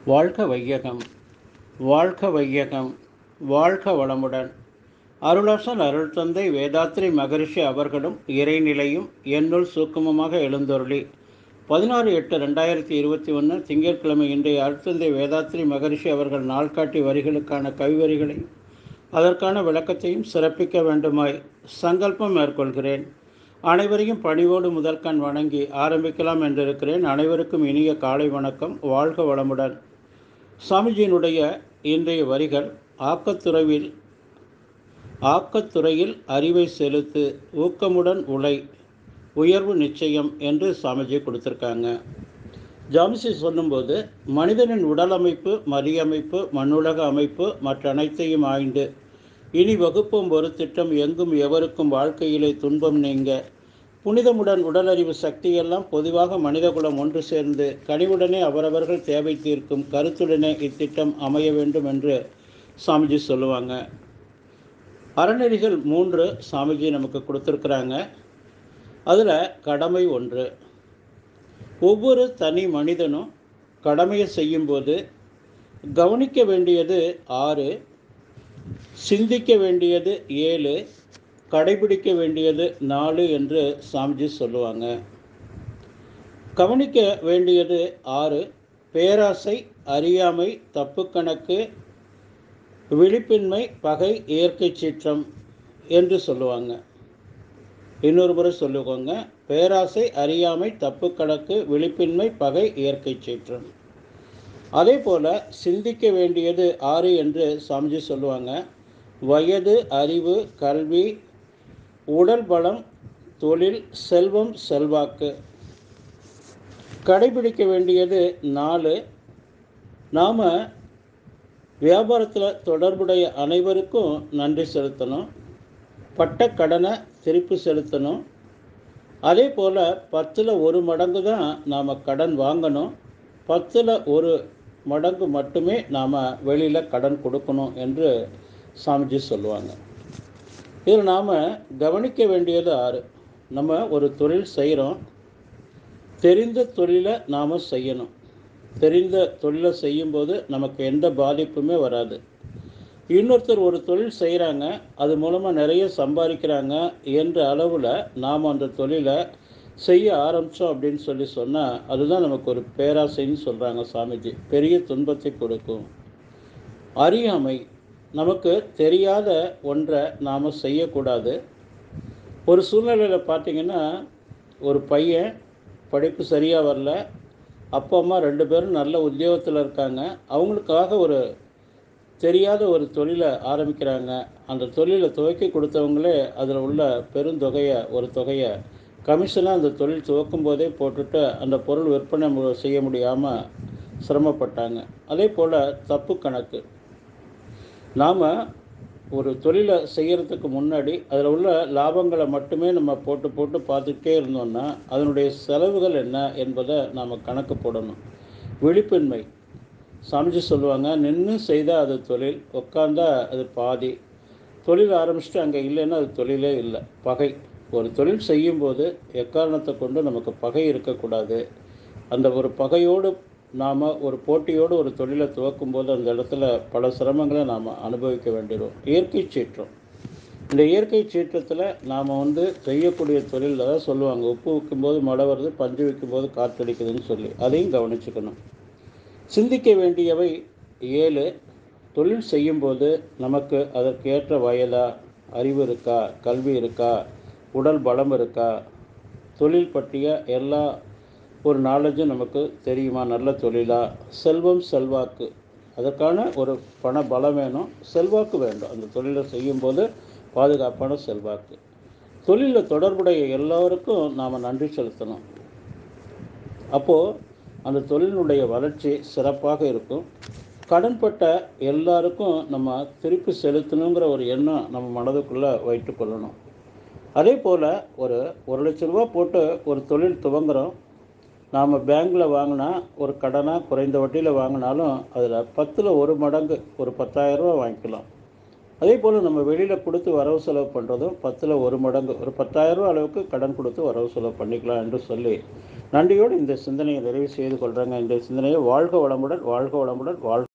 வாழ்க வையகம் வாழ்க வையகம் வாழ்க வளமுடன் அருளாசன் அருள் தந்தை வேதாத்ரி மகரிஷி அவர்களும் இறைநிலையும் என்னுள் சூக்குமமாக எழுந்தருளி பதினாறு எட்டு ரெண்டாயிரத்தி இருபத்தி ஒன்று திங்கட்கிழமை இன்றைய அருட்தந்தை வேதாத்ரி மகரிஷி அவர்கள் நாள்காட்டி வரிகளுக்கான கவிவரிகளையும் அதற்கான விளக்கத்தையும் சிறப்பிக்க வேண்டுமாய் சங்கல்பம் மேற்கொள்கிறேன் அனைவரையும் பணிவோடு முதற்கண் வணங்கி ஆரம்பிக்கலாம் என்றிருக்கிறேன் அனைவருக்கும் இனிய காலை வணக்கம் வாழ்க வளமுடன் சாமிஜியினுடைய இன்றைய வரிகள் ஆக்கத்துறையில் ஆக்கத்துறையில் அறிவை செலுத்து ஊக்கமுடன் உழை உயர்வு நிச்சயம் என்று சாமிஜி கொடுத்துருக்காங்க ஜாமிசி சொல்லும்போது மனிதனின் உடல் அமைப்பு மதியமைப்பு மண்ணுலக அமைப்பு மற்ற அனைத்தையும் ஆய்ந்து இனி வகுப்பும் ஒரு திட்டம் எங்கும் எவருக்கும் வாழ்க்கையிலே துன்பம் நீங்க புனிதமுடன் உடலறிவு சக்தியெல்லாம் பொதுவாக மனிதகுலம் ஒன்று சேர்ந்து கனிவுடனே அவரவர்கள் தேவை தீர்க்கும் கருத்துடனே இத்திட்டம் அமைய வேண்டும் என்று சாமிஜி சொல்லுவாங்க அறநெறிகள் மூன்று சாமிஜி நமக்கு கொடுத்துருக்குறாங்க அதில் கடமை ஒன்று ஒவ்வொரு தனி மனிதனும் கடமையை செய்யும்போது கவனிக்க வேண்டியது ஆறு சிந்திக்க வேண்டியது ஏழு கடைபிடிக்க வேண்டியது நாலு என்று சாமிஜி சொல்லுவாங்க கவனிக்க வேண்டியது ஆறு பேராசை அறியாமை தப்பு கணக்கு விழிப்பின்மை பகை இயற்கை சீற்றம் என்று சொல்லுவாங்க இன்னொரு முறை சொல்லுவாங்க பேராசை அறியாமை தப்பு கணக்கு விழிப்பின்மை பகை இயற்கை சீற்றம் அதே போல் சிந்திக்க வேண்டியது ஆறு என்று சாமிஜி சொல்லுவாங்க வயது அறிவு கல்வி உடல் பலம் தொழில் செல்வம் செல்வாக்கு கடைபிடிக்க வேண்டியது நாலு நாம் வியாபாரத்தில் தொடர்புடைய அனைவருக்கும் நன்றி செலுத்தணும் பட்ட கடனை திருப்பி செலுத்தணும் அதே போல் பத்தில் ஒரு மடங்கு தான் நாம் கடன் வாங்கணும் பத்தில் ஒரு மடங்கு மட்டுமே நாம் வெளியில் கடன் கொடுக்கணும் என்று சாமிஜி சொல்லுவாங்க இதில் நாம் கவனிக்க வேண்டியது ஆறு நம்ம ஒரு தொழில் செய்கிறோம் தெரிந்த தொழிலை நாம் செய்யணும் தெரிந்த தொழிலை செய்யும்போது நமக்கு எந்த பாதிப்புமே வராது இன்னொருத்தர் ஒரு தொழில் செய்கிறாங்க அது மூலமாக நிறைய சம்பாதிக்கிறாங்க என்ற அளவில் நாம் அந்த தொழிலை செய்ய ஆரம்பித்தோம் அப்படின்னு சொல்லி சொன்னால் அதுதான் நமக்கு ஒரு பேராசைன்னு சொல்கிறாங்க சாமிஜி பெரிய துன்பத்தை கொடுக்கும் அறியாமை நமக்கு தெரியாத ஒன்றை நாம் செய்யக்கூடாது ஒரு சூழ்நிலையில் பார்த்திங்கன்னா ஒரு பையன் படிப்பு சரியாக வரல அப்பா அம்மா ரெண்டு பேரும் நல்ல உத்தியோகத்தில் இருக்காங்க அவங்களுக்காக ஒரு தெரியாத ஒரு தொழிலை ஆரம்பிக்கிறாங்க அந்த தொழிலை துவக்கி கொடுத்தவங்களே அதில் உள்ள பெருந்தொகையை ஒரு தொகையை கமிஷனாக அந்த தொழில் துவக்கும் போதே போட்டுட்டு அந்த பொருள் விற்பனை செய்ய முடியாமல் சிரமப்பட்டாங்க அதே போல் தப்பு கணக்கு நாம் ஒரு தொழிலை செய்கிறதுக்கு முன்னாடி அதில் உள்ள லாபங்களை மட்டுமே நம்ம போட்டு போட்டு பார்த்துக்கிட்டே இருந்தோம்னா அதனுடைய செலவுகள் என்ன என்பதை நாம் கணக்கு போடணும் விழிப்பின்மை சமைச்சு சொல்லுவாங்க நின்று செய்தால் அது தொழில் உட்காந்தா அது பாதி தொழில் ஆரம்பிச்சுட்டு அங்கே இல்லைன்னா அது தொழிலே இல்லை பகை ஒரு தொழில் செய்யும்போது எக்காரணத்தை கொண்டு நமக்கு பகை இருக்கக்கூடாது அந்த ஒரு பகையோடு நாம் ஒரு போட்டியோடு ஒரு தொழிலை துவக்கும்போது அந்த இடத்துல பல சிரமங்களை நாம் அனுபவிக்க வேண்டிடும் இயற்கை சீற்றம் இந்த இயற்கை சீற்றத்தில் நாம் வந்து செய்யக்கூடிய தொழிலில் தான் சொல்லுவாங்க உப்பு விற்கும்போது மழை வருது பஞ்சு விற்கும்போது காற்றடிக்குதுன்னு சொல்லி அதையும் கவனிச்சுக்கணும் சிந்திக்க வேண்டியவை ஏழு தொழில் செய்யும்போது நமக்கு அதற்கேற்ற வயதா அறிவு இருக்கா கல்வி இருக்கா உடல் பலம் இருக்கா தொழில் பற்றிய எல்லா ஒரு நாலேஜும் நமக்கு தெரியுமா நல்ல தொழிலா செல்வம் செல்வாக்கு அதற்கான ஒரு பண பலம் வேணும் செல்வாக்கு வேண்டும் அந்த தொழிலை செய்யும்போது பாதுகாப்பான செல்வாக்கு தொழிலில் தொடர்புடைய எல்லோருக்கும் நாம் நன்றி செலுத்தணும் அப்போது அந்த தொழிலினுடைய வளர்ச்சி சிறப்பாக இருக்கும் கடன்பட்ட எல்லாருக்கும் நம்ம திருப்பி செலுத்தணுங்கிற ஒரு எண்ணம் நம்ம மனதுக்குள்ளே வைத்து கொள்ளணும் அதே போல் ஒரு ஒரு லட்ச ரூபா போட்டு ஒரு தொழில் துவங்குகிறோம் நாம் பேங்க்கில் வாங்கினா ஒரு கடனாக குறைந்த வட்டியில் வாங்கினாலும் அதில் பத்தில் ஒரு மடங்கு ஒரு பத்தாயிரரூபா வாங்கிக்கலாம் அதே போல் நம்ம வெளியில் கொடுத்து வரவு செலவு பண்ணுறதும் பத்தில் ஒரு மடங்கு ஒரு பத்தாயிரரூபா அளவுக்கு கடன் கொடுத்து வரவு செலவு பண்ணிக்கலாம் என்று சொல்லி நன்றியோடு இந்த சிந்தனையை நிறைவு செய்து கொள்கிறேங்க இந்த சிந்தனையை வாழ்க வளமுடன் வாழ்க வளமுடன் வாழ்க